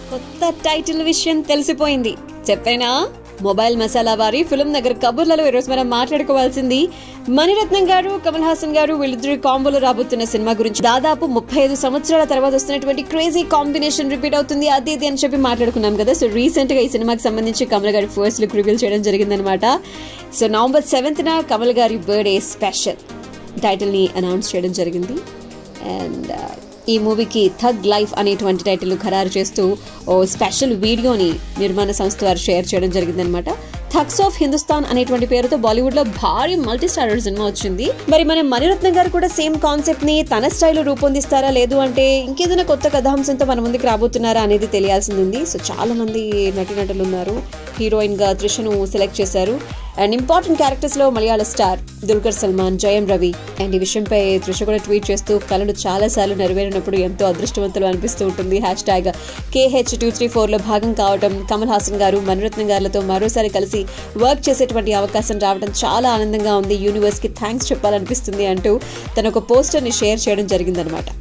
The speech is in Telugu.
కొత్త టైటిల్ విషయం తెలిసిపోయింది చెప్పేనా మొబైల్ మసాలా వారి ఫిల్మ్ నగర్ కబుర్లలో ఈరోజు మనం మాట్లాడుకోవాల్సింది మణిరత్నం గారు కమల్ హాసన్ గారు వీళ్ళిద్దరి కాంబోలో రాబోతున్న సినిమా గురించి దాదాపు ముప్పై ఐదు సంవత్సరాల తర్వాత వస్తున్నటువంటి క్రేజీ కాంబినేషన్ రిపీట్ అవుతుంది అది ఇది అని చెప్పి మాట్లాడుకున్నాం కదా సో రీసెంట్ గా ఈ సినిమాకి సంబంధించి కమల్ గారి ఫస్ట్ లుక్ రివీల్ చేయడం జరిగిందనమాట సో నవంబర్ సెవెంత్ న కమల్ గారి బర్త్డే స్పెషల్ టైటిల్ ని అనౌన్స్ చేయడం జరిగింది అండ్ ఈ మూవీకి థగ్ లైఫ్ అనేటువంటి టైటిల్ ఖరారు చేస్తూ ఓ స్పెషల్ వీడియోని నిర్మాణ సంస్థ వారు షేర్ చేయడం జరిగిందనమాట థగ్స్ ఆఫ్ హిందుస్థాన్ అనేటువంటి పేరుతో బాలీవుడ్ లో భారీ మల్టీ స్టారర్ సినిమా వచ్చింది మరి మన మణిరత్నం గారు కూడా సేమ్ కాన్సెప్ట్ ని తన స్టైల్లో రూపొందిస్తారా లేదు అంటే ఇంకేదైనా కొత్త కథాంశంతో మన ముందుకు రాబోతున్నారా అనేది తెలియాల్సింది ఉంది సో చాలా మంది నటీనటులు ఉన్నారు హీరోయిన్ గా త్రిషను సెలెక్ట్ చేశారు అండ్ ఇంపార్టెంట్ క్యారెక్టర్స్ లో మలయాళ స్టార్ దుల్కర్ సల్మాన్ జయం రవి అండ్ ఈ విషయంపై త్రిష కూడా ట్వీట్ చేస్తూ కళలు చాలా సార్లు నెరవేరినప్పుడు ఎంతో అదృష్టవంతులు అనిపిస్తూ ఉంటుంది hash tag KH two three four లో భాగం కావడం కమల్ హాసన్ గారు మణిరత్నం గారులతో మరోసారి కలిసి వర్క్ చేసేటువంటి అవకాశం రావడం చాలా ఆనందంగా ఉంది యూనివర్స్ కి థ్యాంక్స్ చెప్పాలనిపిస్తుంది అంటూ తన ఒక పోస్టర్ ని షేర్ చేయడం జరిగిందనమాట